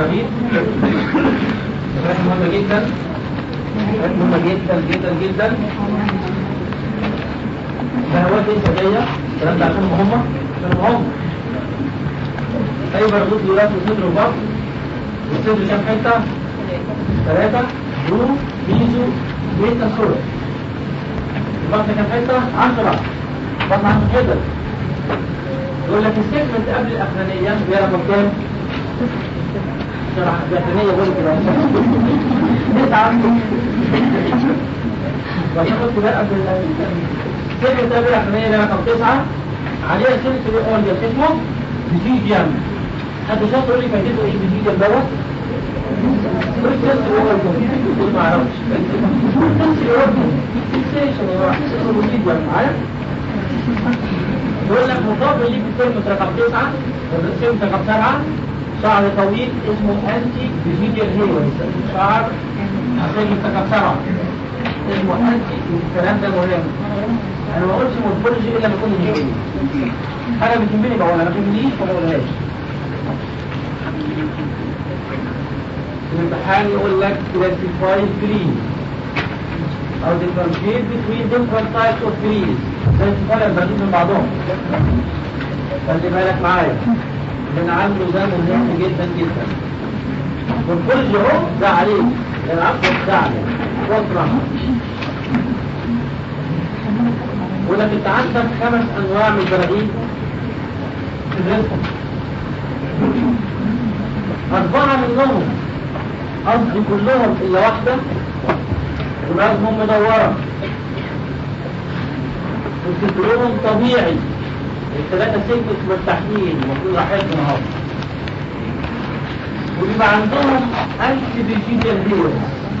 البراغيث مهمة جدا مهمة جدا جدا جدا شهوات ليس جاية الكلام ده عشان هم عشان هم أي برغوث يراد صدر وبطن والصدر كام حتة؟ ثلاثة برو ميزو بيتا سورة البطن كام حتة؟ عشرة بطن عنده حتت يقول لك السيجمنت قبل الأخرانية هي رقم كام؟ الأخرانية بقول كده تسعة وياخد كده قبل السيجمنت قبل الأخرانية هي رقم تسعة عليها سلسلة أوليا اسمه بيجيجيان حد شاطر يقول لي فايدته ايه بيجيجيان دوت؟ ما اعرفش يقول لك مطابق ليك السلم رقم تسعة السلم رقم سبعة شعر طويل اسمه انتي فيجيديال هيرز شعر سلم رقم سبعة اسمه انتي الكلام ده مهم انا ما قلتش مورفولوجي الا لما يكون يهمني حاجه بتهمني بقولها ما تهمنيش ما بقولهاش الامتحان يقول لك classify greens او differentiate between different types of greens زي الفرق البريد من بعضهم خلي بالك معايا لان عنده ده مهم جدا جدا والفرج اهو ده عليك العفو ده عليك وطرح ولك انت عندك خمس انواع من البراغيث تدرسهم أربعة منهم قصدي كلهم إلا واحدة دماغهم مدورة وصدرهم طبيعي الثلاثة سجنس مرتاحين المفروض راحتهم اهو ويبقى عندهم أنتي فيجيتال هيرز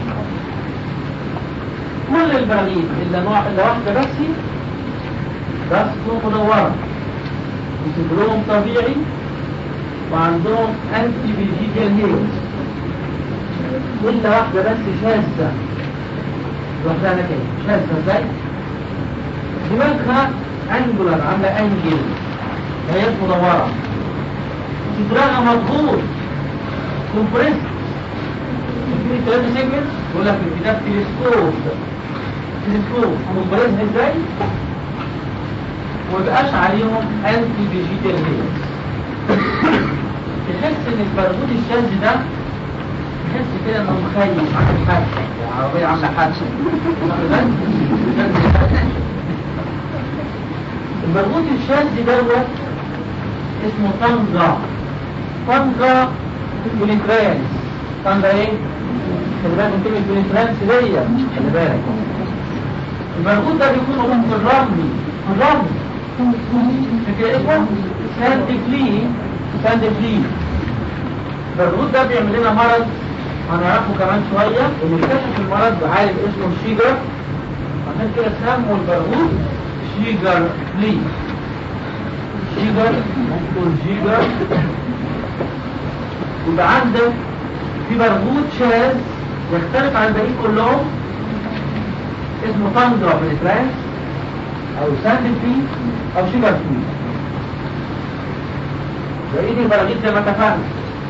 كل البراغيث إلا نوع إلا واحدة بس راسهم مدورة وصدرهم طبيعي وعندهم أنتي فيجيتال هيرز إلا واحدة بس شاذة لوحدها كده شاذة ازاي؟ دماغها انجولار عاملة انجل هي مدورة صدرها مضغوط كومبريس في ثلاثة سيجمنت يقول لك في الكتاب تلسكوب تلسكوب كومبريس ازاي؟ ومبقاش عليهم انتي فيجيتال هيرز تحس ان البرغوث الشاذ ده تحس كده انه مخيم عامل حادثه العربيه عامله حادثه البرغوث الشاذ دوت اسمه طنجة طنجة بوليترانس طنجة ايه؟ خلي بالك من كلمة بوليترانس دي خلي بالك البرغوث ده بيكون موجود في الرمل في الرمل فكرة اسمه ساند فلي ساند فلي البرغوث ده بيعمل لنا مرض هنعرفه كمان شوية اللي اكتشف المرض بعالم اسمه الشيجر عشان كده سموا البرغوث شيجر فلي شيجر ممكن شيجر يبقى عندك في برغوث شاذ يختلف عن الباقيين كلهم اسمه طنجة في الفرنس او ساند في او شيجر في بقية البراغيث زي ما اتفقنا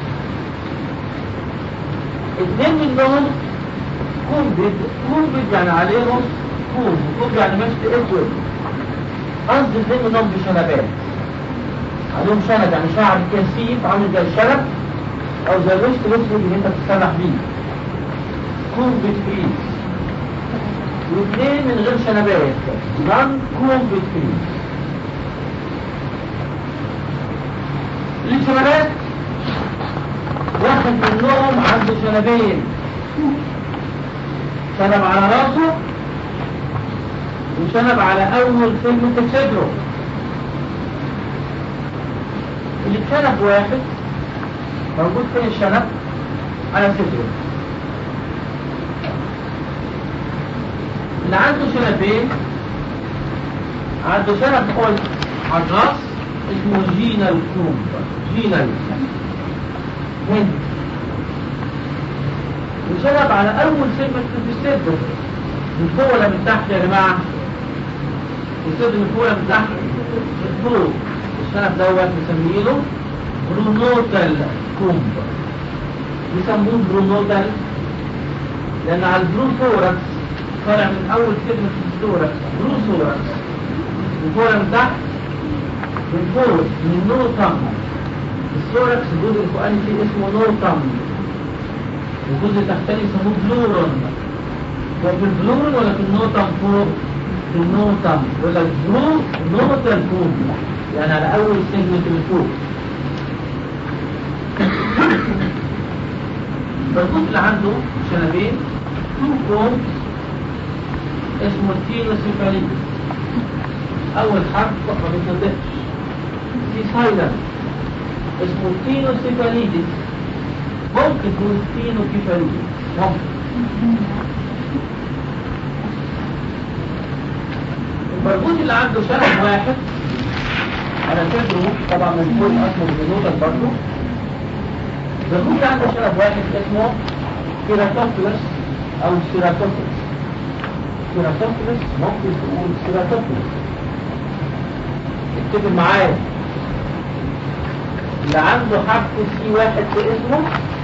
اثنين منهم كومبد كومبد يعني عليهم كوم كوم يعني مشط اسود قصد اثنين منهم بشنبات عليهم شنب يعني شعر كثيف عامل زي الشنب او زي المشط الاسود اللي انت بتتسرح بيه كومبد فريز واثنين من غير شنبات نون كومبد فريز الشنبات واحد منهم عنده شنبين شنب على راسه وشنب على اول سلمة صدره اللي شنب واحد موجود فين الشنب على صدره اللي عنده شنبين عنده شنب قلت على الراس اسمه جينال كومب جينال هند وشرب على اول سلمة في الصدر من فوق ولا من تحت يا جماعة الصدر من فوق ولا من تحت من فوق الشنب دوت مسمينه برونوتال كومب بيسموه برونودال لأن على البروثوركس طالع من أول كلمة الثوركس بروثوركس وطالع من تحت من فوق من نوتم الثوركس الجزء الفوقاني فيه اسمه نوتم والجزء التحتاني يسموه بلورون هو في البلورون ولا في النوتم فوق؟ في النوتم ولا البرو نوتال فوق يعني على أول سيجمنت من فوق البرغوث اللي عنده شنبين تو كومز اسمه التينوسيفاليتس أول حرف ما بيتنطقش في سايلنت اسمه التينوسيفاليتس ممكن تقول تينوكيفاليتس ممكن البرغوث اللي عنده شنب واحد أنا صدره طبعا من فوق اسمه بنوتك برضه البرغوث عنده شنب واحد اسمه كيراتوفلس أو سيراتوفلس سيراتوفلس ممكن تقول سيراتوفلس اتفق معايا اللي عنده حرف سي واحد في اسمه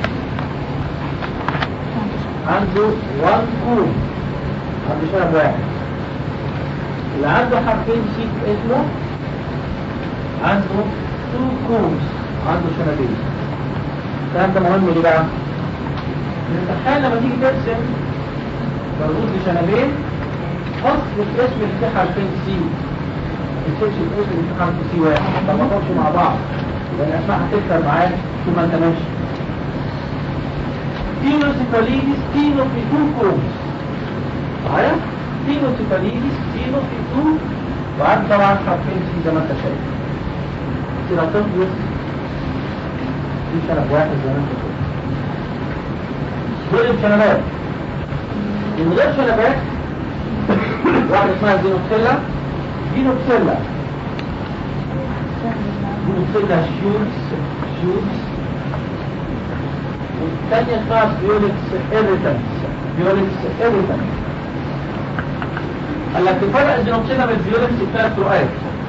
عنده وان كوم عنده شنب واحد اللي عنده حرفين سي في اسمه عنده تو كومز عنده شنبين الكلام ده مهم ليه بقى؟ الامتحان لما تيجي ترسم مربوط بشنبين حط الاسم اللي فيه حرفين سي ما تكتبش الاسم اللي فيه حرف سي واحد ما تاخدش مع بعض لان الاسماء هتكتر معاك طول ما انت ماشي تينوسيفاليديس تينو في تو كومز معايا؟ تينوسيفاليديس تينو في تو وعند طبعا حرفين سي زي ما انت شايف سيراتوفلس في شنب واحد زي ما انت شايف دول الشنبات من غير شنبات واحدة اسمها زينوكسيلا زينوكسيلا زينوكسيلا شولز شولز والثانية اسمها فيولكس إيريتنس فيولكس إيريتنس قال لك تفرق الزينوكسيلا من الفيولكس بثلاث رؤات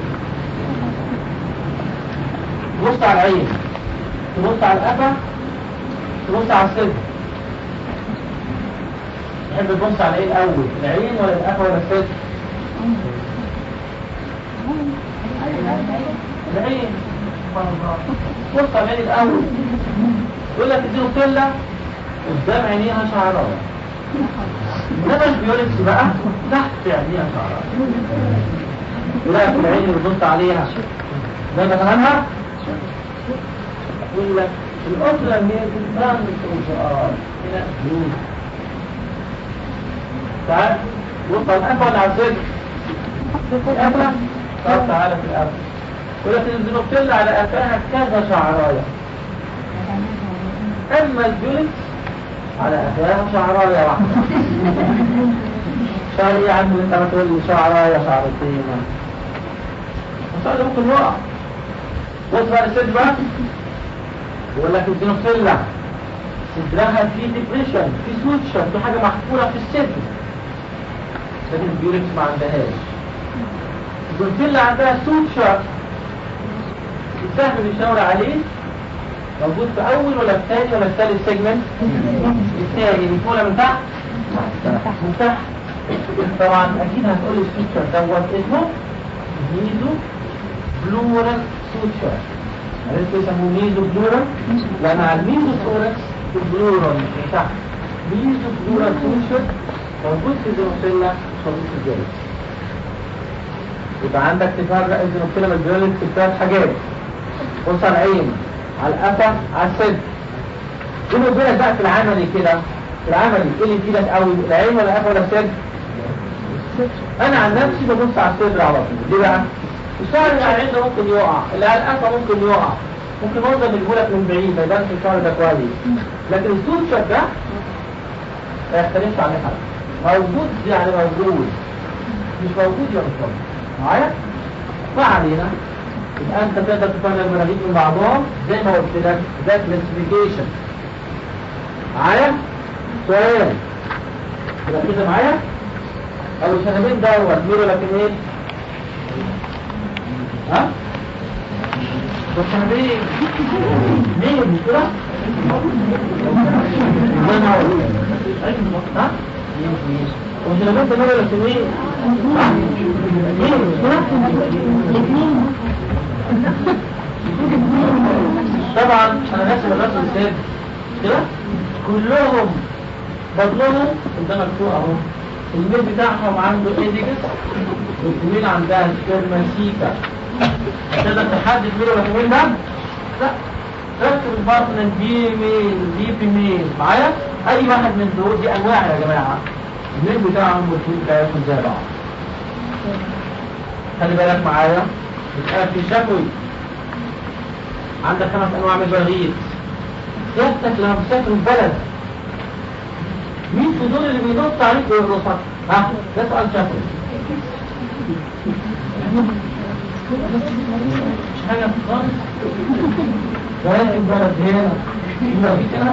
تبص على العين تبص على القفا تبص على الصدر تحب تبص على ايه الاول العين ولا القفا ولا الصدر العين بص على العين الاول يقول لك الزينوكيلا قدام عينيها شعرايه انما البيولكس بقى تحت عينيها شعرايه يقول لك العين اللي بتبص عليها ده مثلا يقول لك الأسرة اللي هي تنتظر الشعار هنا بلوز تعال بص على الأنفة ولا على الصدر؟ الأنفة طب تعالى في الأنفة يقول لك الزنوبتيلا على قفاها كذا شعراية أما الجلس على قفاها شعراية واحدة شعر ايه يا عم انت ما تقول لي شعراية شعرتين الشعر ده ممكن يقع بص على الصدر بقى يقول لك الزنوفيلا صدرها في ديبريشن في سوتشر في حاجة محفورة في الصدر لكن البيوركس ما عندهاش الزنوفيلا عندها سوتشر السهم بيشاور عليه موجود في أول ولا الثاني ولا الثالث سيجمنت الثاني من فوق من تحت من تحت طبعا أكيد هتقول السوتشر دوت اسمه ميزو بلورال سوتشر عرفت يسموه ميزو بلورال لأن على الميزو ثوركس البلورال من تحت ميزو بلورال سوتشر موجود في الزنوفيلا موجود في الجلد يبقى عندك تفرق الزنوفيلا من الجلد في ثلاث حاجات بص على العين على القفا على الصدر بيني وبينك بقى في العملي كده في العملي ايه اللي في ايدك قوي العين ولا القفا ولا الصدر؟ انا عن نفسي ببص على الصدر على طول ليه بقى؟ الشعر اللي على العين ده ممكن يقع اللي على القفا ممكن يقع ممكن منظر يجيبولك من بعيد ما يبانش الشعر ده كويس لكن السوتشر ده ما يختلفش عليه حاجه موجود يعني موجود مش موجود يا مش موجود معايا؟ ما علينا يبقى انت تقدر تفرق المناهيج من بعضهم زي ما قلت لك ده كلاسيفيكيشن معايا؟ سؤال يبقى كده معايا؟ او الشنبين دوت ميرو لكن ايه؟ ها؟ والشنبين مين مش كده؟ ازاي هو ها ومش لما انت مره ولا سنين ها ايه الاثنين طبعا انا ناسي الرسم السادس كده كلهم بطنهم قدام مكتوب اهو الميل بتاعهم عنده ايديكس والفيميل عندها سبرماسيكا تقدر تحدد مين ولا مين ده؟ لا ركب البطن دي ميل دي فيميل معايا؟ اي واحد من دول دي انواع يا جماعه الميل بتاعهم والفيميل بتاعتهم زي بعض خلي بالك معايا بتبقى في شكوي عندك خمس انواع من البراغيث سيادتك لما بتسافر البلد مين في دول اللي بينط عليك ويرقصك؟ ها؟ ده سؤال شكوي مش حاجة خالص رايح البلد هنا يبقى في كده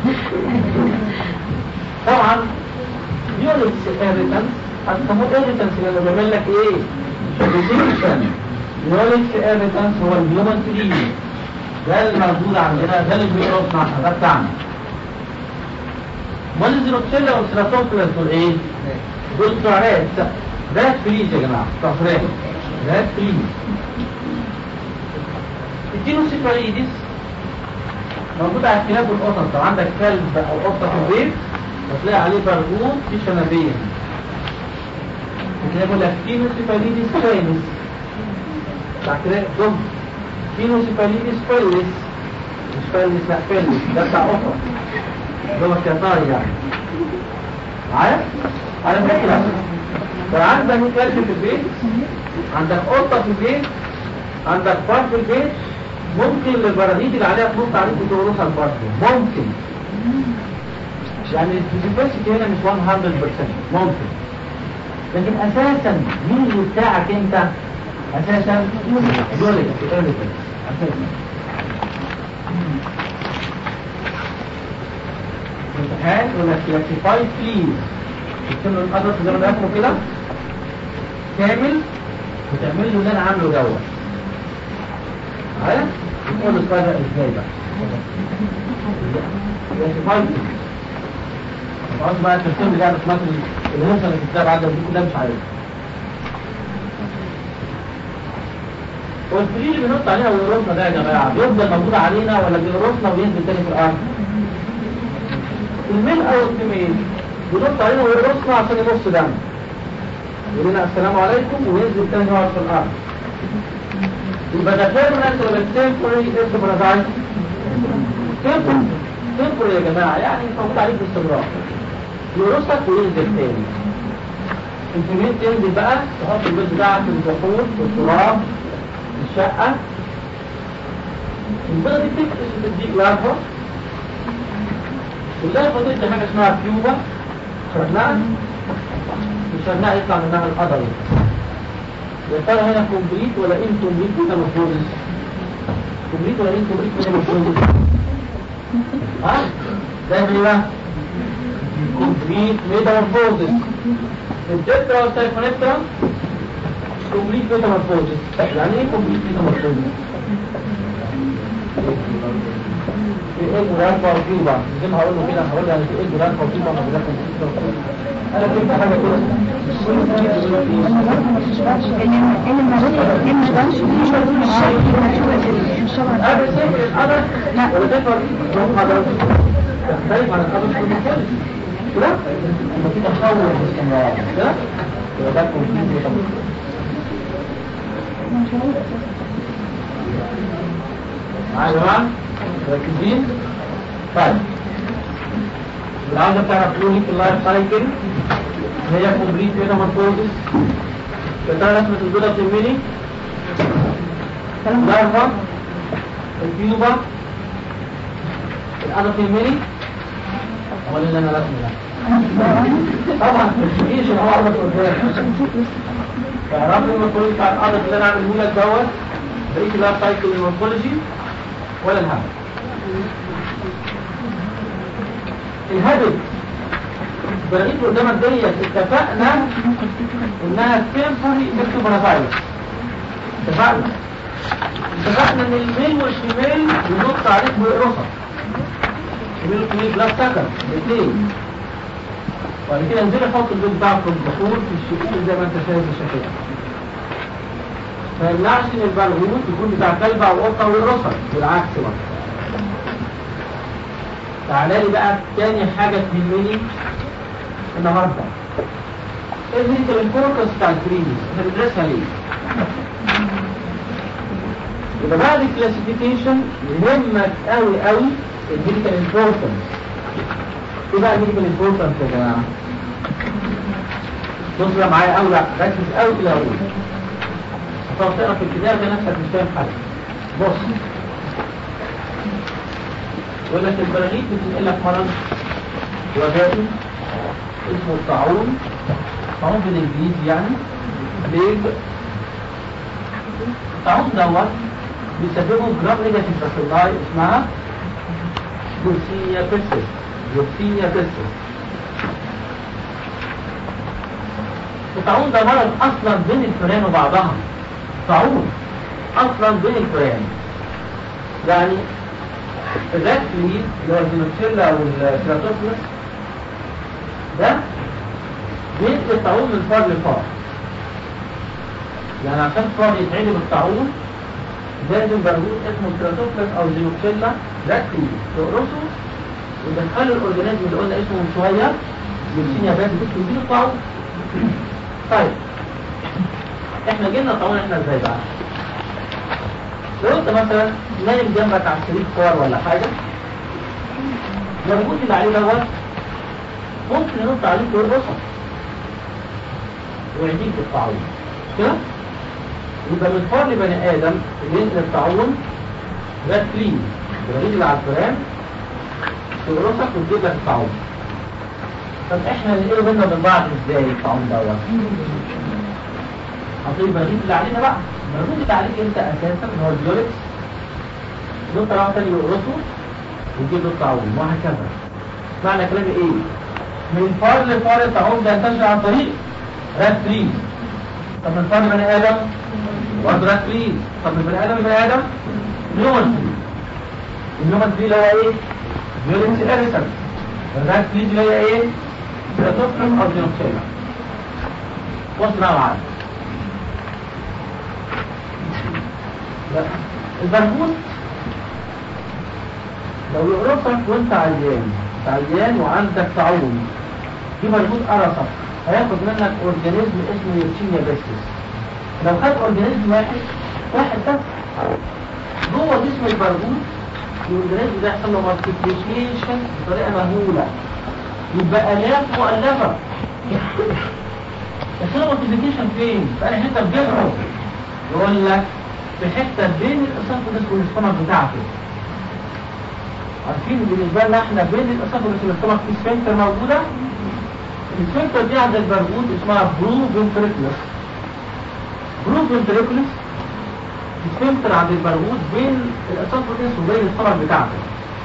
طبعا يولكس ايريتنس هتسموه ايريتنس لانه بيعمل لك ايه؟ ريزيشن يولكس ايريتنس هو الهيومن تريد ده اللي موجود عندنا ده اللي بيقرصنا احنا ده بتاعنا امال الزيروكسيلا والسيراتوكولاس دول ايه؟ دول سعرات ذات فليس يا جماعه صفرات ذات فليس الدينوسيفاليدس موجود على الكلاب والقطط لو عندك كلب او قطه في البيت هتلاقي عليه برغوث في شنبين هتلاقي يقول لك دينوسيفاليدس فاينس بعد كده دم دينوسيفاليدس فايلس مش فايلس لا فايلس ده بتاع قطط اللي هو الكتار يعني معايا؟ على فكرة لو عندك كلب في البيت عندك قطة في البيت عندك فرد في البيت ممكن البراغيث اللي عليها تنط عليك وتورثها البرد ممكن يعني الفيزيكاليتي هنا مش 100% ممكن لكن اساسا مين اللي بتاعك انت اساسا يولد اساسا امتحان يقول لك كلاسيفاي بليز تكتب له الادرس زي ما بياكلوا كده كامل وتعمل له اللي انا عامله دوت معايا؟ تقول له الصدق ازاي بقى كلاسيفاي بليز خلاص بقى الترتيب اللي قاعد في مصر الهرسه اللي بتتابع بعد دي كلها مش عارف والفريق اللي بنحط عليها ويرقصنا ده يا جماعه بيفضل موجود علينا ولا بيرقصنا وينزل تاني في الارض؟ الميل او الفيميل بينط علينا ويرقصنا عشان يبص دم يقول لنا السلام عليكم وينزل تاني يقعد في الارض يبقى ده بيرمننت ولا تمبوري انتربرازايز تمبوري تمبوري يا جماعه يعني موجود عليك باستمرار يرقصك وينزل تاني الفيميل تنزل بقى تحط البيت بتاعك في البحور في التراب في الشقه البيضه دي بتكتشف تديك لارفا والله فضلت حاجة اسمها كيوبا شرناء الشرناء يطلع منها القدر يا ترى هنا كومبليت ولا ان كومبليت ميتامورفوزس كومبليت ولا ان كومبليت ميتامورفوزس ها ده ايه بقى كومبليت ميتامورفوزس الدكترا والسايفونكترا كومبليت ميتامورفوزس يعني ايه كومبليت ميتامورفوزس في ايه جرانفا وكيوبا زي ما هقول له كده هقول له في ايه جرانفا وكيوبا ما بلاش انا كنت حاجه كده قبل سفر القدر ولا سفر القدر تختلف عن القدر في المختلف كده يبقى في تحول باستمرار كده يبقى ده كومبليت معايا يا جماعه مركزين طيب العاوزة بتعرف تقول في اللايف سايكل هي كومبليت ميتامورفوزس بتاع رسمة البيضة بتهمني الارفا الكيوبا الأنا تهمني أقول اللي أنا رسمي ده طبعا مش هو عرض قدام اعرف لي المورفولوجي بتاع الأرض اللي أنا عامله لك دوت بقيت اللايف سايكل المورفولوجي ولا الهدف الهدف بقيت قدامك ديت اتفقنا انها تمبوري اكتوبرافايروس اتفقنا اتفقنا ان الميل والفيميل ينط عليك ويقرصك يعملوا كمية بلاك سكر الاثنين وبعد كده انزل حط البيض بتاعك في البخور في الشقوق زي ما انت شايف الشكل ما يمنعش ان البرغوث يكون بتاع كلب او قطه ويقرصك بالعكس بقى تعالى لي بقى تاني حاجه تهمني النهارده ايه الميديكال الفوكس بتاع الكريمز احنا بندرسها ليه؟ يبقى بعد الكلاسيفيكيشن يهمك قوي قوي الميديكال امبورتنس ايه بقى الميديكال امبورتنس يا جماعه؟ بص معايا قوي لا ركز قوي في الاول هتقعد تقرا في الكتاب ده نفسك مش فاهم حاجه بص يقول لك البراغيث بتنقل لك مرض وبائي اسمه الطاعون طاعون بالانجليزي يعني بيج الطاعون دوت بيسببه جرام نيجاتيف باسيلاي اسمها جورسينيا بيسس جورسينيا بيسس الطاعون ده مرض اصلا بين الفئران وبعضها طاعون اصلا بين الفئران يعني الرات فليد اللي هو الدينوكسيلا والكراتوفلس ده بينقل الطاعون من فار لفار يعني عشان فار يتعدي بالطاعون لازم برغوث اسمه الكراتوفلس او الدينوكسيلا رات فليد تقرصه وتدخله الاورجانيزم اللي قلنا اسمه من شويه جلسينيا باس بتديله الطاعون طيب احنا جينا طبعا احنا ازاي بقى لو انت مثلا نايم جنبك على السرير فار ولا حاجه الجربوت اللي عليه دوت ممكن ينط عليك ويرقصك ويعديك بالطاعون كده يبقى من فار لبني ادم اللي ينقل الطاعون ده كلين الجربوت اللي على الفئران تقرصك وتجيب لك الطاعون طب احنا ننقله بينا من بعض ازاي الطاعون دوت هطيب البرغيث اللي علينا بقى البرغيث اللي عليك انت اساسا هو الجولكس دول طلعوا تاني يقرصوا ويجيب له الطاعون وهكذا معنى كلامي ايه؟ من فار لفار الطاعون ده ينتشر عن طريق راتريز طب من فار لبني ادم برضه راتريز طب من بني ادم لبني ادم نيومن تري النيومن تري اللي هو ايه؟ جولكس اريسن الراتريز اللي هي ايه؟ كراتوفلم او دينوكسيلا بص بقى معايا البرغوث لو يقرصك وانت عيان عيان وعندك طاعون في برغوث قرصك هياخد منك اورجانيزم اسمه يوتشينيا بيستس لو خد اورجانيزم واحد واحد بس جوه جسم البرغوث الاورجانيزم ده يحصل له مالتيبليكيشن بطريقه مهوله يبقى الاف مؤلفه يحصل له مالتيبليكيشن فين؟ في اي حته في جسمه يقول لك في حته بين الاسافجس والاستمك بتاعته عارفين بالنسبه لنا احنا بين الاسافجس والاستمك في سفنكتر موجوده السفنكتر دي عند البرغوث اسمها برو فنتريكولس برو فنتريكولس السفنكتر عند البرغوث بين الاسافجس وبين الاستمك بتاعته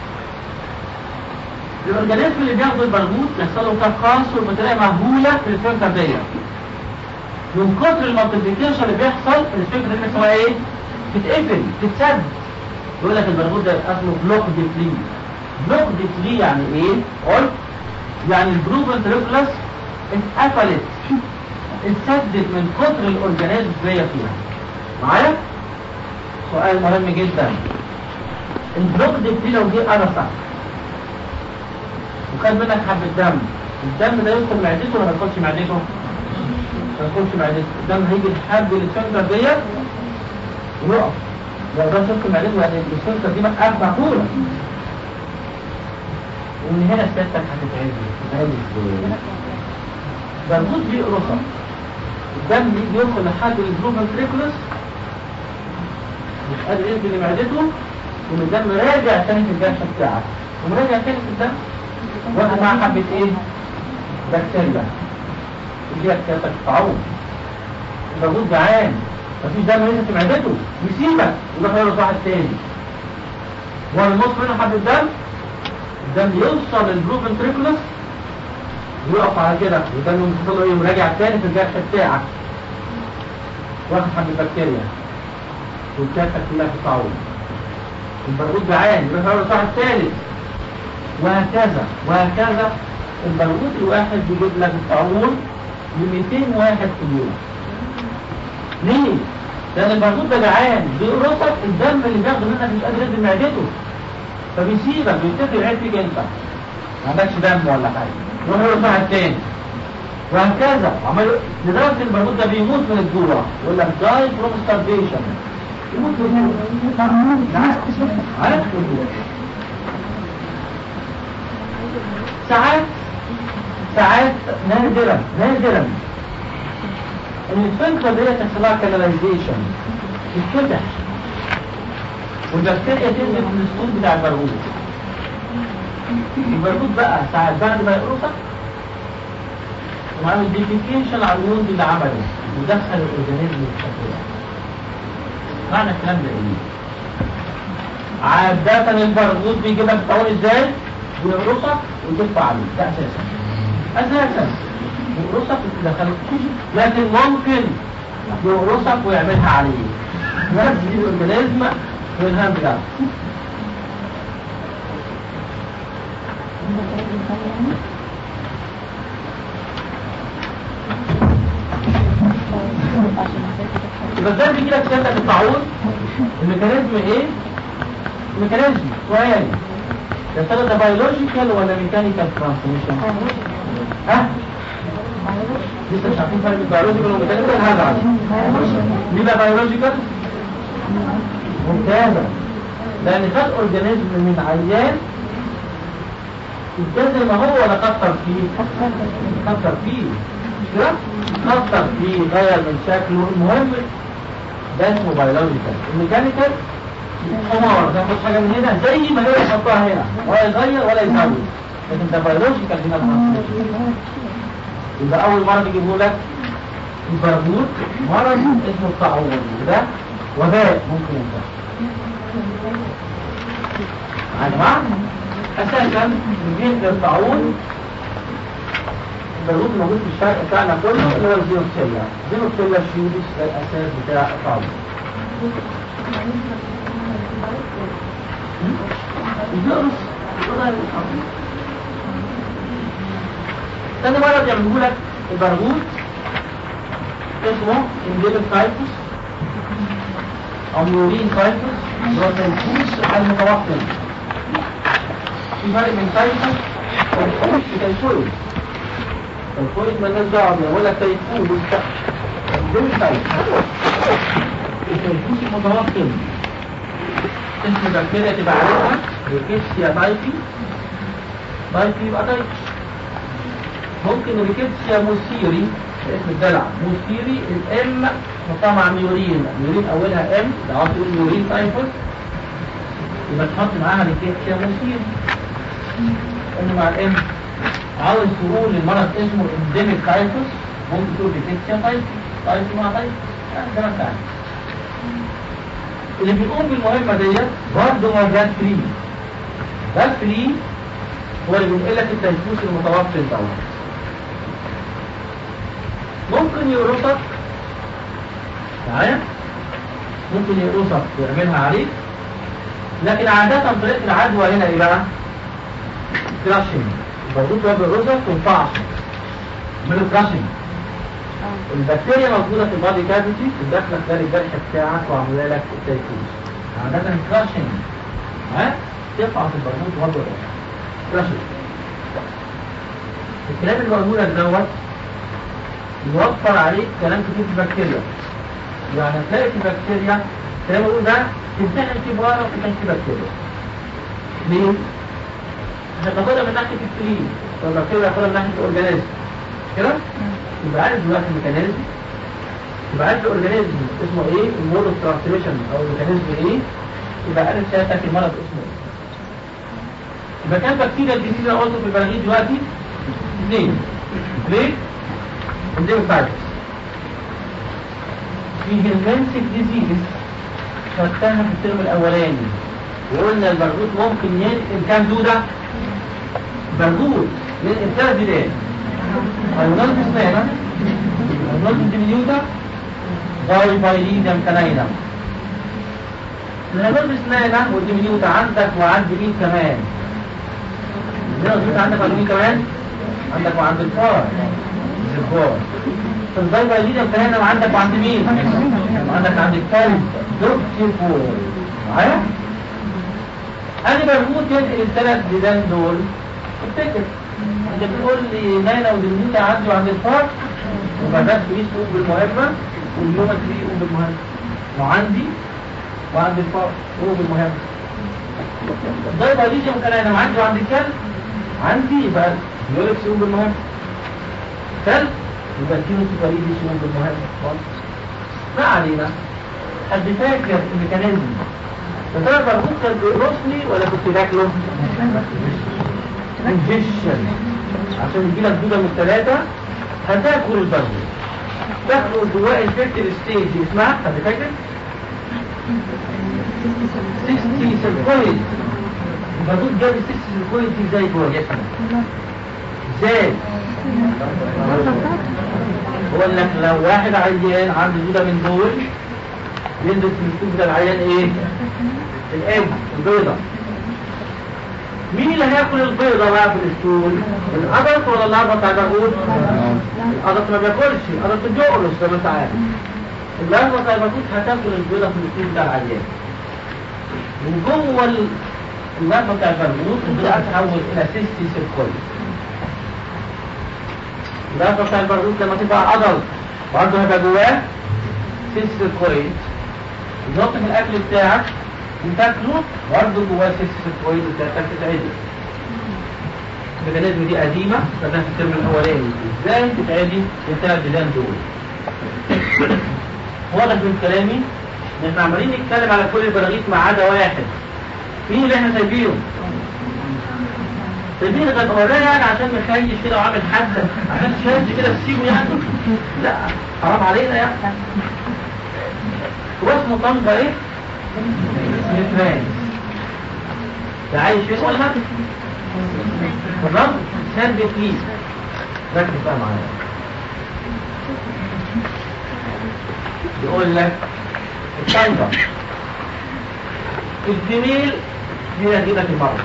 الاورجانيزم اللي بياخد البرغوث يحصل له تكاثر بطريقه مهوله في السفنكتر ديت من كتر المالتيبليكيشن اللي بيحصل السفنكتر دي اسمها ايه؟ تتقفل تتسد يقول لك البرغوث ده اسمه بلوك دي فلي بلوك دي فلي يعني ايه؟ قلت يعني البروفن تريبلس اتقفلت اتسدت من كتر الاورجانيزم اللي هي فيها معايا؟ سؤال مهم جدا البلوك دي فلي لو جه قرصك وخد منك حبة دم الدم ده يدخل معدته ولا ما يدخلش معدته؟ ما يدخلش معدته الدم هيجي لحد السفنكتر ديت ويقف لو ده شفت معلومة يعني السلطة دي مقفولة ومن هنا سيادتك هتتعزل تتعزل ازاي؟ برغوث بيقرصك الدم يجي يدخل لحد البروفن تريكولس مش قادر ينزل لمعدته ومن الدم راجع تاني في الجرح بتاعك ومراجع تاني في الدم واخد معاه حبة ايه؟ بكتيريا يجي لك سيادتك تعوض البرغوث جعان مفيش دم ينزل في معدته يسيبك يروح يرقص واحد تاني والمص منه حبة دم الدم يوصل للبروفن تريكولس ويقف على كده والدم يحصل له ايه مراجع تاني في الجرح بتاعك واخد حبة بكتيريا والكاسة كلها في الطاعون البرغوث جعان يروح يرقص واحد تالت وهكذا وهكذا البرغوث الواحد بيجيب لك الطاعون ب 200 واحد في اليوم ليه؟ لأن البرغوث ده جعان بيقرصك الدم اللي بياخده منك مش قادر ينزل معدته فبيسيبك بيتفق العيب فيك انت ما عندكش دم ولا حاجة يروح يقرص واحد تاني وهكذا عمال لدرجة البرغوث ده بيموت من الجوع يقول لك داي فروم ستارفيشن يموت من الجوع عارف الجوع ساعات ساعات نادرا نادرا ان الفنكرة دي تحصل لها كاناليزيشن تتفتح والبكتيريا تنزل من السود بتاع البرغوث البرغوث بقى ساعات بعد ما يقرصك وعمل ديفيكيشن على الوند اللي عمله ودخل الاورجانيزم بالشكل ده معنى الكلام ده ايه؟ عادة البرغوث بيجيب لك الطاول ازاي؟ ويقرصك ويدفع عليك ده اساسا اساسا يقرصك وتدخلك لكن ممكن يقرصك ويعملها عليك نفس دي الاورجانيزم والهام ده يبقى ازاي بيجي لك سنة الطاعون الميكانيزم ايه؟ الميكانيزم سؤال يا ترى ده بيولوجيكال ولا ميكانيكال ترانسميشن؟ ها؟ لسه مش عارفين فرق البيولوجيكال والميكانيكال هذا عشان ليه بقى بيولوجيكال؟ ممتازة لأن خد أورجانيزم من عيان ابتدى ما هو ولا كتر فيه؟ كتر فيه مش كده؟ كتر فيه غير من شكله المهم ده اسمه بيولوجيكال الميكانيكال حمار تاخد حاجة من هنا زي ما هي يحطها هنا ولا يغير ولا يزود لكن ده بيولوجيكال هنا الترانسميشن يبقى أول مرض يجيبوا لك البرغوث مرض اسمه الطاعون وده وباء ممكن ينتهي يعني معنى أساسا الجين الطاعون البرغوث الموجود في الشرق بتاعنا كله اللي هو الزينوكسيلا الزينوكسيلا الشيودس ده الأساس بتاع الطاعون الفيروس تاني مرض يعملوا لك البرغوث اسمه انديميك تايفوس او ميورين تايفوس اللي هو تنفوس المتوقف في فرق بين تايفوس والتنفوس وتيفويد التيفويد مالناش دعوه بيه ولا تيفويد انديميك تايفوس التنفوس المتوقف اسم البكتيريا تبقى عارفها ريكيتسيا تايفي تايفي يبقى تايفي ممكن ريكيتسيا موسيري اسم الدلع موسيري الام نحطها مع ميورين ميورين اولها ام لو عاوز تقول ميورين تايفوس يبقى تحط معاها ريكيتسيا موسيري ان مع الام عاوز تقول المرض اسمه انديميك تايفوس ممكن تقول ريكيتسيا تايفي تايفي مع تايفي ده ما تعرف اللي بيقوم بالمهمة ديت برضه هو جاد فري جاد فري هو اللي بينقل لك التنفس المتوفر دوت ممكن يقرصك معايا ممكن يقرصك ويعملها عليك لكن عادة طريقة العدوى هنا ايه بقى؟ كراشنج البرغوث هو بيقرصك وينفعش يعملوا كراشنج البكتيريا موجودة في البادي كافيتي تدخلك ده الجرح بتاعك وعامله لك التيفوس عادة كراشنج ها تفعص البرغوث وهو بيقرصك كراشنج الكلام اللي بقوله لك دوت يوفر عليك كلام كتير في البكتيريا يعني هتلاقي في بكتيريا زي ما بقول ده تمتحن في بره وتمتحن في بكتيريا ليه؟ عشان تاخدها من ناحيه الكلين والبكتيريا تاخدها من ناحيه الاورجانيزم كده؟ يبقى عارف دلوقتي الميكانيزم يبقى عارف الاورجانيزم اسمه ايه المود اوف ترانسميشن او الميكانيزم ايه يبقى عارف سيادتك المرض اسمه ايه يبقى كان بكتيريا الجديد اللي قلته في البراغيث دلوقتي اثنين ليه؟ انديميك فايروس في هيلمنسك ديزيز خدتها في الترم الاولاني وقلنا البرغوث ممكن ينقل كام دوده برغوث ينقل ثلاث بلاد ايونال بسنانا ايونال ديميوتا باي بايليدم كناينا الايونال بسنانا والديميوتا عندك وعند مين كمان هنا الصوت عندك ولا مين كمان عندك وعند الفار الزبار في الضيبة دي ده وعندك وعند مين عندك عند الكلب دوكتي فور معايا انا برموت ينقل الثلاث ديدان دول افتكر انت بتقول لي نايلة ودنيتا عندي عند الفار وبعدها تقيس قوم بالمهمة واليوم تقيس قوم بالمهمة وعندي وعند الفار قوم بالمهمة الضيبة دي ممكن انا عندي وعند الكلب عندي يبقى يقول لك سيوم بالمهمة كلب يبقى الكيلو سكري دي سيوم بالمهمة ما علينا حد فاكر الميكانيزم فترى برغوث كان بيقرصني ولا كنت باكله؟ انجيشن عشان يجي لك دوده من الثلاثه هتاكل البرغوث تاخد جواه الفيكتور ستيج اسمها حد فاكر؟ 60 سيركويد البرغوث جاب 60 سيركويد دي ازاي جوه جسمك؟ ازاي؟ بقول لك لو واحد عيان عنده دوده من دول ينزل في الكتب ده العيان ايه؟ الاج البيضة مين اللي هياكل البيضة بقى في الاسطول القدس ولا الاربط بتاع البغول القدس ما بياكلش القدس بيقرص زي ما انت عارف الاربط بتاع البغول هتاكل البيضة في الاسطول بتاع العيان وجوه الاربط بتاع البغول البيضة هتتحول الى سيستي سيركويد الاربط بتاع البغول لما تبقى قدس برضه هيبقى جواه سيستي سيركويد يحط في الاكل بتاعك وتاكله برضه جواه سيستم كويس وتاكل تتعدل الميكانيزم دي قديمة خدناها في الترم الأولاني ازاي تتعدي الثلاث بلان دول واضح من كلامي ان احنا عمالين نتكلم على كل البراغيث ما عدا واحد مين اللي احنا سايبينه؟ سايبينه ده وراه يعني عشان مخيش كده وعامل حد عشان شاذ كده تسيبه يعني لا حرام علينا يعني هو اسمه طنجة ايه؟ سميثران ده عايش فين ولا الرب سند بليز ركز بقى معايا يقول لك الطنجة الجميل هي جيبة المرض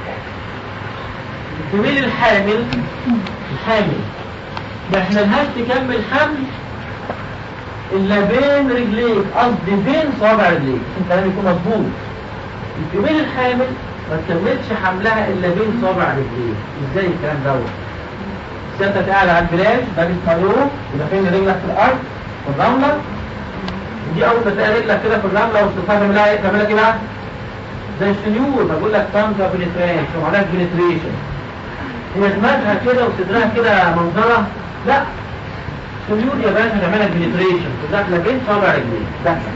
الجميل الحامل الحامل ما احنا لهاش تكمل حمل الا بين رجليك قصدي بين صوابع رجليك عشان كلامي يكون مظبوط الجميل الحامل ما تكملش حملها الا بين صوابع رجليك ازاي الكلام دوت انت قاعد على البلاج لابس مايو يبقى فين رجلك في الارض في الرمله ودي اول ما تلاقي رجلك كده في الرمله وتستخدم لها ايه تعمل لك ايه بقى؟ زي الشنيور بقول لك تانجا بنتريشن ومعناها بنتريشن هي دماغها كده وصدرها كده منظره لا سيول يا باشا تعملها بنتريشن داخله بين صابع رجليك داخله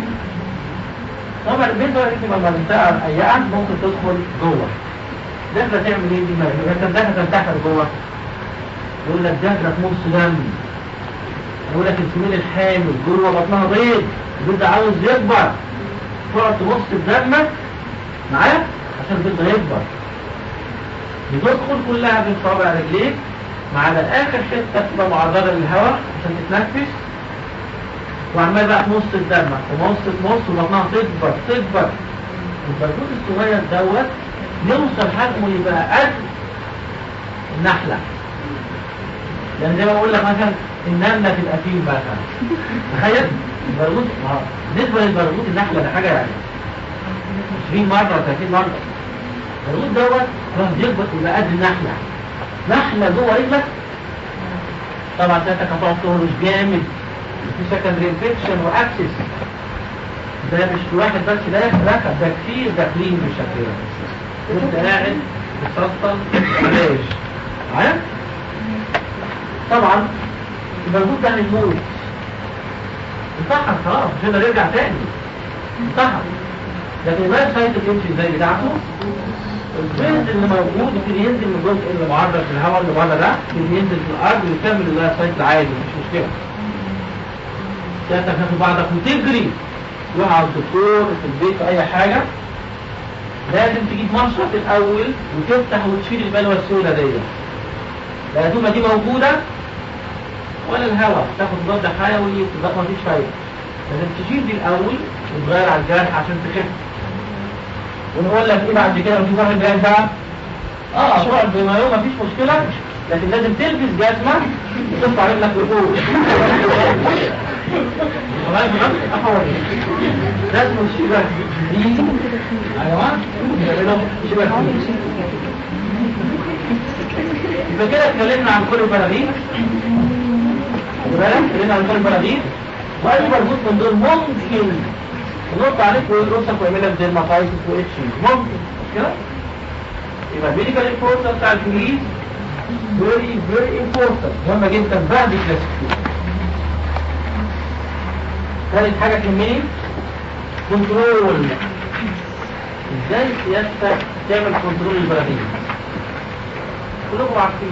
صابع بين صابع رجليك لما منطقه ضيقه ممكن تدخل جوه داخله تعمل ايه دي ما انت داخله تنتحر جوه يقول لك داخله تمص دم يقول لك السمين الحامل جوه بطنها بيض البيض ده عاوز يكبر تقعد تبص في دمك معاك عشان البيض ده يكبر بتدخل كلها بين صابع رجليك ما عدا اخر حته تبقى معرضه للهواء عشان تتنفس وعمال بقى تمص الدم تمص تمص وبطنها تكبر تكبر البرغوث الصغير دوت يوصل حجمه يبقى قد النحله يعني زي ما بقول لك مثلا النمله تبقى فيه مثلا تخيل البرغوث بالنسبه للبرغوث النحله ده حاجه يعني 20 مره 30 مره البرغوث دوت راح يكبر يبقى قد النحله نحلة جوه رجلك طبعا ساعتك هتقعد تهرش جامد في سكندري انفكشن واكسس ده مش واحد بس ده ركب ده كتير داخلين في الشكل ده وانت قاعد بتسطل علاج معايا طبعا الموجود ده هيموت انتحر خلاص مش هيقدر يرجع تاني انتحر لكن ما سايت الامشي ازاي بتاعته الجزء اللي موجود يبتدي ينزل من الجزء اللي معرض في الهواء اللي بره ده يبتدي ينزل في الارض ويكمل اللايف سايكل عادي مفيش مشكله. ساعتها تاخد بعضك وتجري تروح على الدكتور في البيت في اي حاجه لازم تجيب مشرط الاول وتفتح وتشيل البلوه السوداء دي. لا الهدومه دي موجوده ولا الهواء تاخد مضاد حيوي مفيش فايده. لازم تشيل دي الاول وتغير على الجرح عشان تخف ونقول لك ايه بعد كده وفي واحد جاي بقى اه تقعد بمايو مفيش مشكلة لكن لازم تلبس جزمة وترفع رجلك لفوق والله بنفس الأحوال لازم الشبه دي يا جماعة بيعملوا شبه يبقى كده اتكلمنا عن كل البراغيث خد بالك اتكلمنا عن كل البراغيث واي مربوط من دول ممكن نقط عليك ويرقصك ويعمل لك ديرماتايتس واتشنج ممكن مش كده يبقى الميديكال انفورسر بتاع الانجليز فيري فيري امبورتنت مهمه جدا بعد الكلاسيفيكيشن ثالث حاجه تهمني كنترول ازاي سيادتك تعمل كنترول البراغيث كلكم عارفين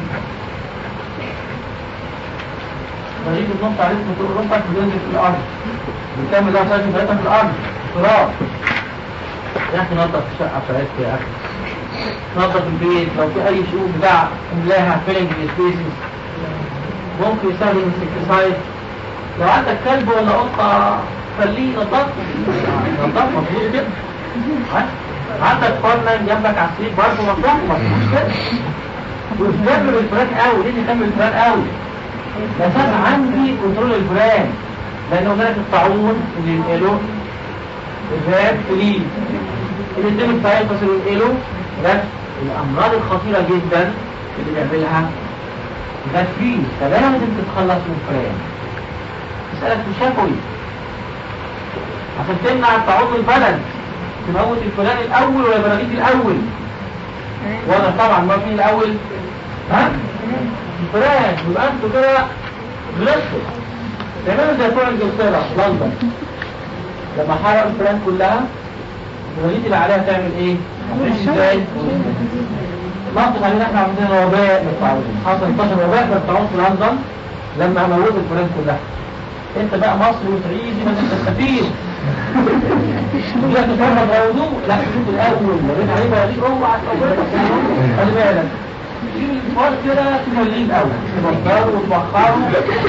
بجيب النص عليك كنترول ربك بينزل في الارض بتعمل ده سايكل ثلاثه في الارض تراب يا اخي نظف الشقه بتاعتك يا اخي نظف البيت لو في اي شؤون بتاع املاها فيلنج سبيسز ممكن يستخدم انسكتيسايد لو عندك كلب ولا قطه خليه ينضف نضف مظبوط كده ها؟ عندك فرنة جنبك على السرير برضه مفتوح مظبوط كده وتكمل الفران قوي ليه تكمل الفران قوي بس انا عندي كنترول الفران لان هناك الطاعون اللي ينقله الفاب تليد الاثنين الفايتس اللي ينقله بس الامراض الخطيرة جدا اللي بيعملها غفير فلازم تتخلص من الفران تسألك في شفوي عشان تمنع الطاعون البلد تموت الفلان الاول ولا البراغيث الاول واضح طبعا ما مين الاول ها الفلان يبقى انتوا كده غلطتوا تعملوا زي بتوع انجلترا في لندن لما حرقوا الفلان كلها البراغيث اللي عليها تعمل ايه؟ مش ازاي؟ نقص علينا احنا عندنا وباء للطاعون حصل انتشر وباء للطاعون في لندن لما موتوا الفلان كلها انت بقى مصري وتعيزي ما انت تستفيد لا تفرج موضوع لا شوف الاول مريت عليه بقى اوعى خلي بالك شيل الفار كده تمليه الاول تبطله وتبخره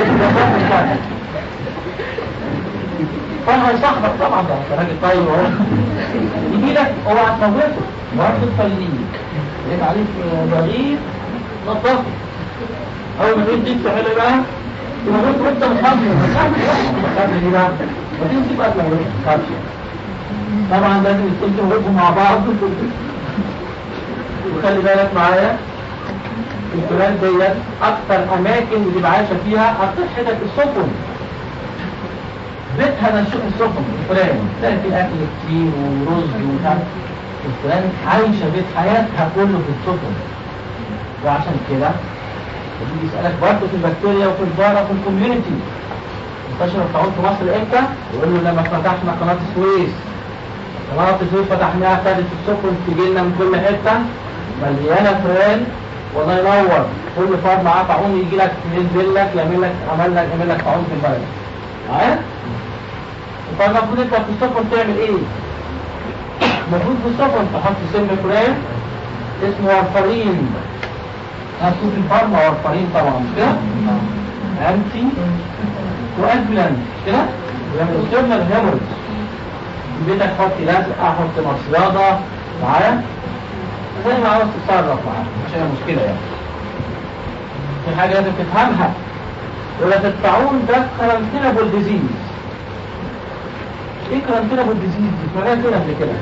فانا هيصاحبك طبعا ده انت راجل طيب اهو يجي لك اوعى تموته برضه تخليه لقيت عليك بغيث نظفه اول ما تيجي تحل بقى تموت وانت مخمر مخمر دي بقى وتمسك بقى تموت طبعا لازم يكون وجههم مع بعض وخلي بالك معايا الفلان ديت اكتر اماكن اللي بيبقى عايشه فيها اكتر حتت السفن بيتها نشوف السفن الفلان تلاقي في اكل كتير ورز ومش عارف الفلان عايشه بيت حياتها كله في السفن وعشان كده يجي يسالك برضه في البكتيريا وفي البارة وفي الكوميونتي انتشر الطاعون في مصر امتى؟ يقول له لما فتحنا قناه السويس قناه السويس فتحناها خدت السفن تجي لنا من كل حته مليانه فران والله ينور كل فرد معاه طاعون يجي لك ينزل لك يعمل لك عمل لك يعمل لك طاعون في البلد معايا؟ فالمفروض انت في السفن تعمل ايه؟ المفروض في السفن تحط سم فران اسمه ورفرين هتشوف الفارما ورفرين طبعا مش كده؟ انتي وادفلان كده؟ ولما السيرنال هيموريج بيتك حط لزق احط مصيادة معايا زي ما عاوز تتصرف معايا مش هي مشكلة يعني في حاجة لازم تفهمها ولا تدفعون ده كارانتينابل ديزيز ايه كارانتينابل ديزيز دي؟ معناها فين قبل كده؟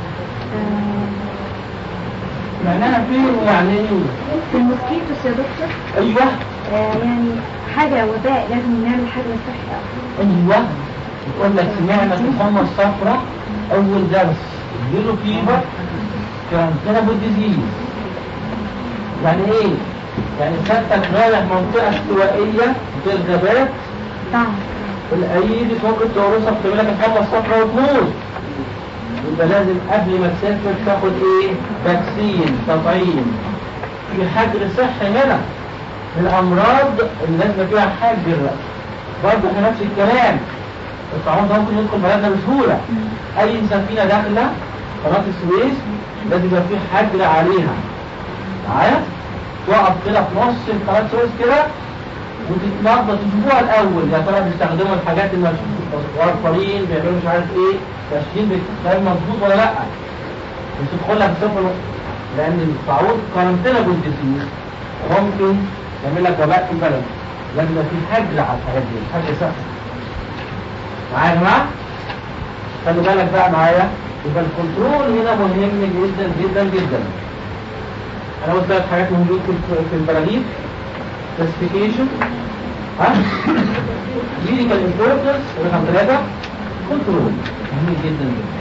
معناها فين يعني ايه؟ في الموسكيتوس يا دكتور ايوه آه يعني حاجة وباء لازم نعمل حاجة صحية ايوه يقول لك سمعنا في الحمى الصفراء اول درس يجيله فيبر كارانتينابل ديزيز يعني ايه؟ يعني سيادتك رايح منطقة استوائية في الغابات طعم الأيدي ممكن تورثك تعمل لك الحمى الصفراء وتموت يبقى لازم قبل ما تسافر تاخد ايه؟ فاكسين تطعيم في حجر صحي هنا الأمراض اللي لازم فيها حجر برضه احنا نفس الكلام الطاعون ده ممكن يدخل بلدنا بسهولة أي سفينة داخلة قناة السويس لازم يبقى فيه حجر عليها معايا؟ تقف كده في نص قناة السويس كده وتتنظف تشوفوها الأول يا ترى بيستخدموا الحاجات اللي ورفرين بيعملوا مش عارف ايه تشكيل بالكلام مظبوط ولا لأ مش تدخلها في سفن لان الطاعون قرنطلة بالديزيز ممكن يعمل لك وباء في البلد لازم يبقى في حجر على الحاجات دي حجر سهل معايا يا جماعه خلي بالك بقى معايا يبقى الكنترول هنا مهم جدا جدا جدا انا قلت لك حاجات موجوده في في البراغيث كلاسيفيكيشن ها ميديكال امبورتنس رقم ثلاثه كنترول مهم جدا جدا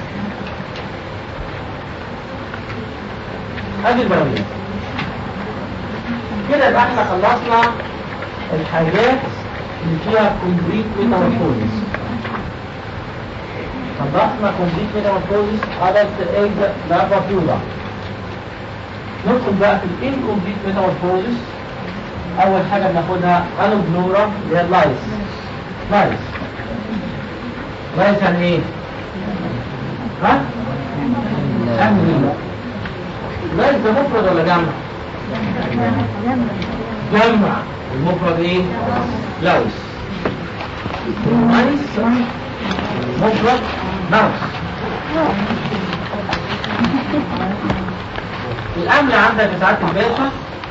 ادي البراغيث كده يبقى احنا خلصنا الحاجات اللي فيها كومبليت ميتامورفوزيس خلصنا كومبليت ميتامورفوزيس ادلت ايج لارفا بيولا ندخل بقى في الانكومبليت ميتامورفوزيس اول حاجه بناخدها انوبلورا اللي هي اللايس لايس لايس يعني ايه؟ ها؟ أمن لايس ده مفرد ولا جمع؟ جمع المفرد ايه؟ لاوس لايس مفرد ماوس الأمن عندك يا سعادة الباشا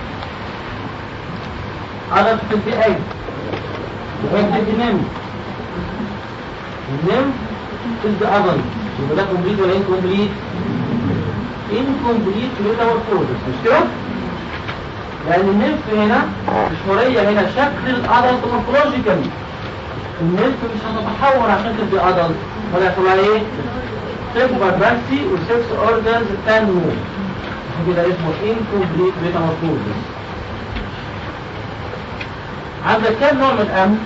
على في أي وانت نم النم is the other يبقى ده كومبليت ولا انكومبليت؟ انكومبليت ميتامورفوزس مش كده؟ لأن النمف هنا مشهورية هنا شكل الأدلت مورفولوجيكال النمف مش هتتحور عشان تبقى أدلت ولا تبقى إيه؟ تكبر بس والسكس أورجانز تنمو عشان كده اسمه incomplete metamorphosis عندك كام نوع من الأمن؟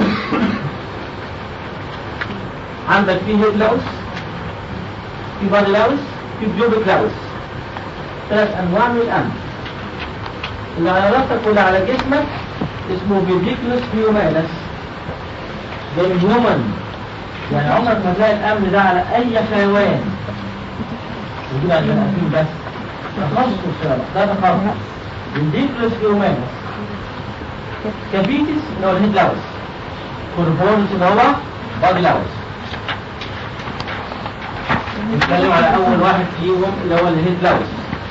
عندك في هيد لاوس في بادي لاوس في بيوبك لاوس ثلاث أنواع من الأمن اللي على راسك واللي على جسمك اسمه بيديكلوس هيومانس ده الهيومن يعني عمرك ما تلاقي الأمن ده على أي حيوان موجود عند الأنفين بس تخصص يا ده تخصص بيديكلوس هيومانس كابيتس اللي هو الهيد لاوس كوربونس اللي هو بادي لاوس نتكلم على أول واحد فيهم اللي هو الهيد لاوس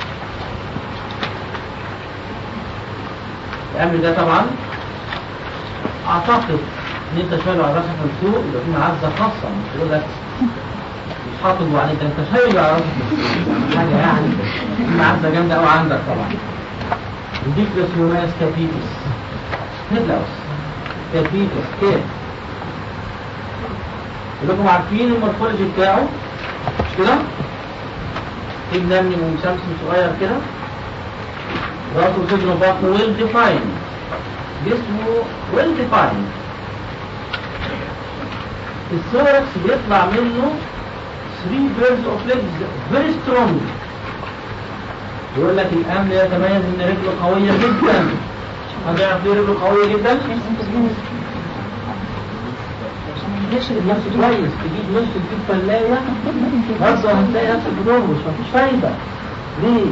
الأمر ده طبعا أعتقد إن أنت شايله على راسك من فوق يبقى في معزة خاصة مش يقول لك مش حاطط عليك أنت شايله على راسك من فوق حاجة يعني في معزة جامدة أوي عندك طبعا ريديكلس هيومانس كابيتس هيدلاوس كابيتس كيف كلكم عارفين المورفولوجي بتاعه مش كده؟ في نمني ومسمسم صغير كده راسه صدره بطنه ويل ديفاين جسمه ويل ديفاين الثوركس بيطلع منه 3 بيرز اوف ليجز فيري سترونج يقول لك الامن يتميز ان رجله قويه جدا هتعرف ليه رجله قويه جدا؟ تشرب نفسه كويس تجيب نص تجيب فلايه برضه هتلاقي نفسك بترقص مفيش فايده ليه؟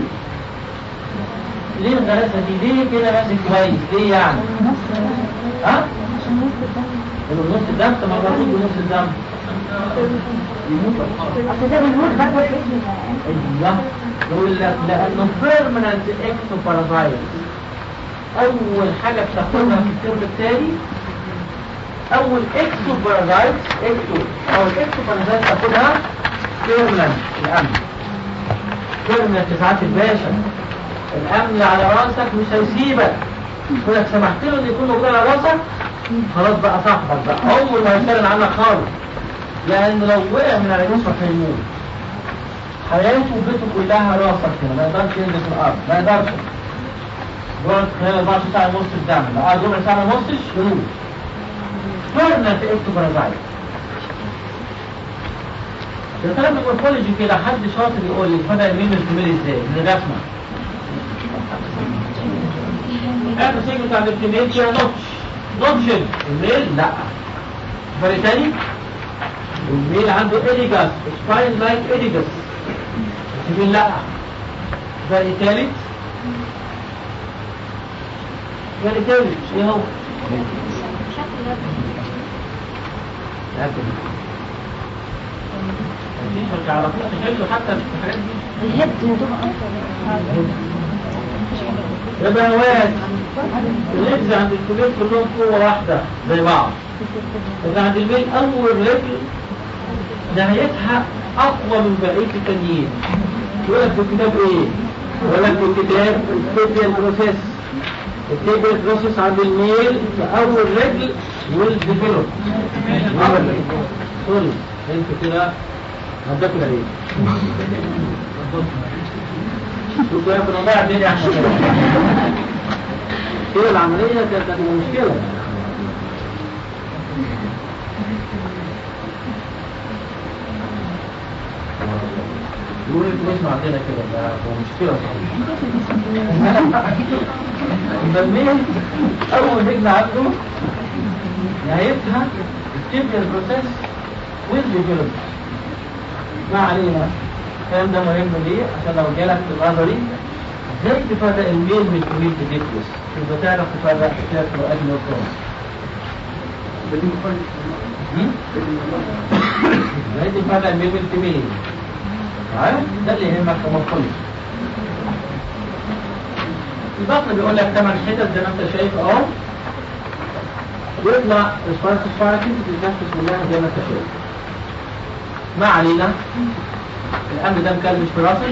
ليه الغلاسه دي؟ ليه كده ماسك كويس؟ ليه يعني؟ ها؟ يقول نص الدم طب ما المفروض بنص الدم يموت اصل ده بيموت بقى ايوه يقول لك لانه بيرمننت اكتو بارازايت اول حاجه بتاخدها في الترم التالي اول اكتو بارازايت اكتو او الاكتو بارازايت تاخدها بيرمننت الامن بيرمننت ساعات الباشا الامن على راسك مش هيسيبك يقول لك سمحت له ان يكون موجود على راسك خلاص بقى صاحبك بقى عمره ما هيسأل عنك خالص لان لو وقع من على جسمك هيموت حياته وبيته كلها راسك كده ما يقدرش ينزل في الارض ما يقدرش يقعد خلال 24 ساعه يمص الدم لو قعد ربع ساعه ما يمصش يموت فعلا في اكتوبرازايت ده كلام المورفولوجي كده حد شاطر يقول لي فرق الميل من الكميل ازاي من الرسمه اخر شيء بتاع الكميل فيها نوتش نوتشن الميل لا فرق تاني الميل عنده إليجاس سباين لايك إليجاس الكميل لا فرق تالت فرق تالت ايه هو؟ لكن مفيش ما تعرفوش تحلوا حتى في الحاجات دي الهبد يا دوب اكتر يا بهوات اللبس عند الكبير كلهم قوة واحدة زي بعض لكن عند الميل أول رجل نهايتها أقوى من بقية التانيين يقول لك في الكتاب إيه؟ يقول لك في الكتاب التيبيال بروسيس التيبيال بروسيس عند الميل في أول رجل والديفلوب سوري انتوا كده هتاكل ايه؟ شوفوا يا ابن الله الدنيا عشان كده العملية كانت هتبقى مشكلة يقول لك اسمع عندنا كده ده هو مشكلة صحيح فالميل أول رجل عنده نهايتها التبني البروسيس والديفلوبمنت ما علينا الكلام ده مهم ليه؟ عشان لو جالك في النظري ازاي تفرق الميل من الكوميل ديكلس؟ تبقى تعرف تفرق كده في الأجل والكرام ازاي تفرق الميل من الكوميل؟ عارف؟ ده اللي يهمك كمطلب البطن بيقول لك ثمان حتت زي ما انت شايف اهو ويطلع الفرق الفرق بتتنفس منها زي ما انت شايف ما علينا الأمر ده مكلمش في راسك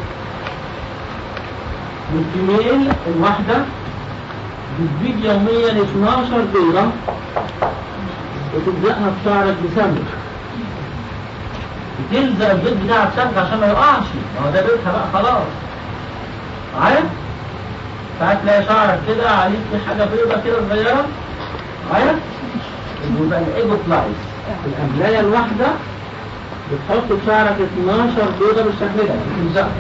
والكميل الواحدة بتزيد يوميا 12 بيضة وتبدأها في شعرك بسمك بتلزق البيض بتاعها بسمك عشان ما يقعش ما هو ده بيضها بقى خلاص عارف؟ فهتلاقي شعرك كده عليه في حاجة بيضة كده صغيرة عارف؟ يبقى الايجو فلايز الأملاية الواحدة بتحط في شعرك 12 بيضة بالشكل ده بتلزقها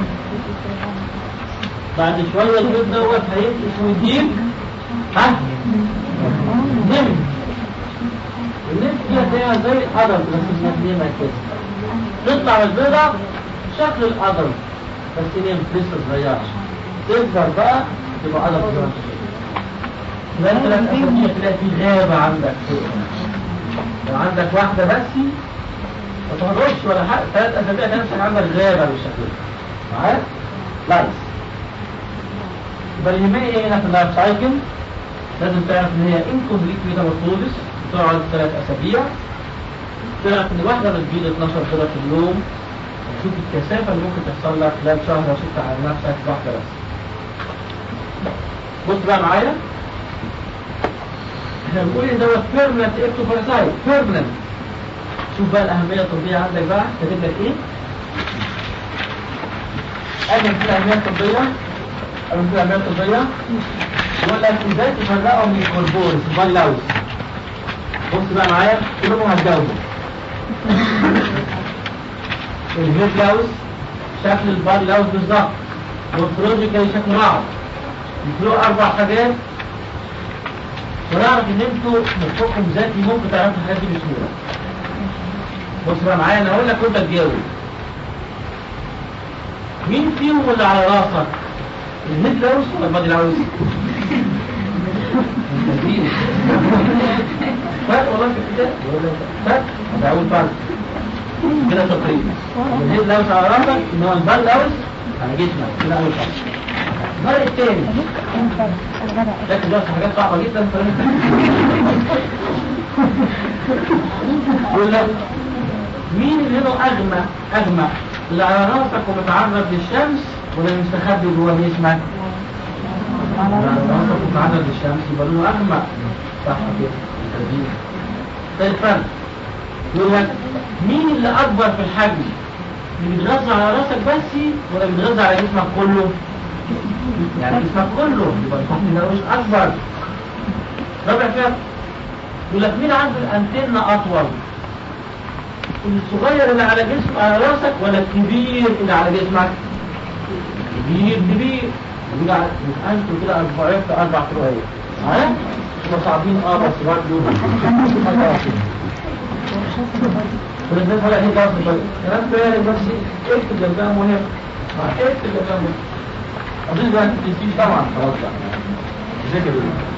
بعد شوية البيض دوت هيفقس ويديك ها نم النم فيها زي زي القدر بس منمنمة كده تطلع البيضة شكل القدر بس نم لسه صغيرة تكبر بقى تبقى قدر زي ما انت شايف يبقى انت ثلاث اسابيع تلاقي في غابة عندك فوق لو عندك واحدة بس ما تهربش ولا حاجة ثلاث أسابيع تمسك عندك غابة بالشكل ده معايا؟ لايس يبقى اللي يهمني ايه هنا في اللايف سايكل لازم تعرف ان هي انكمبليت ميتامورفوزس تقعد ثلاث أسابيع تعرف ان الواحدة بتجيب 12 بيضة في اليوم وتشوف الكثافة اللي ممكن تحصل لك خلال شهر وست على نفسك واحدة بس بص بقى معايا احنا بنقول ان دوت بيرمننت اكتوباراسايت بيرمننت شوف بقى الأهمية الطبية عندك بقى كاتب لك إيه؟ أجل في الأهمية الطبية أجل في الأهمية الطبية يقول لك إزاي تفرقهم من الكوربورس الباي لاوس بص بقى معايا كلهم هتجاوبوا الهيد لاوس شكل الباي لاوس بالظبط والفروجيكال شكل بعض يفرقوا أربع حاجات ونعرف إن أنتوا مخكم ذاتي ممكن تعرفوا الحاجات دي بسهولة بص بقى معايا انا هقول لك وانت تجاوب مين فيهم اللي على راسك الهيد لاوس ولا البادي لاوس فرق والله في الكتاب فرق هذا اول فرق كده تقريبا الهيد لاوس على راسك انما البادي لاوس على جسمك كده اول فرق الفرق الثاني لكن ده حاجات صعبه جدا يقول لك مين اللي له أغمى أغمى اللي على راسك ومتعرض للشمس ولا المستخبي جوه جسمك؟ على راسك ومتعرض للشمس يبقى له أغمى صح كده طيب فرق يقول لك مين اللي أكبر في الحجم؟ اللي بيتغذى على راسك بس ولا بيتغذى على جسمك كله؟ يعني جسمك كله يبقى الحجم ده مش أكبر رابع فرق يقول لك مين عنده الأنتنة أطول؟ الصغير اللي على جسم على راسك ولا الكبير اللي على جسمك كبير كبير يبقى انتوا كده اربعين في اربع فروقات ها هم صعبين اه بس برضه ولازم طلع هيك اصلا طيب كلام فارغ بس اكتب جنبها مهم اكتب جنبها مهم اظن بقى انت تنسيش طبعا خلاص بقى ذاكر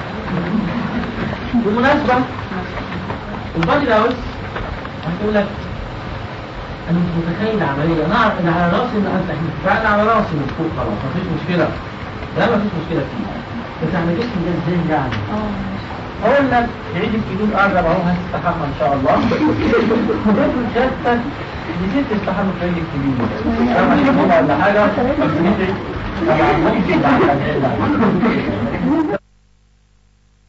بالمناسبة البادي لاوس هتقول لك انا مش متخيل العمليه انا اعرف ان على راسي ان انت فعلا على راسي من فوق خلاص مفيش مشكله لا ما فيش مشكله فيه بس احنا جسم ده ازاي يعني اه اقول لك عيد الكيلو قرب اهو هتستحمى ان شاء الله افرض جدك نسيت تستحمى في عيد الكيلو انا مش ولا حاجه بس نسيت طبعا ممكن بعد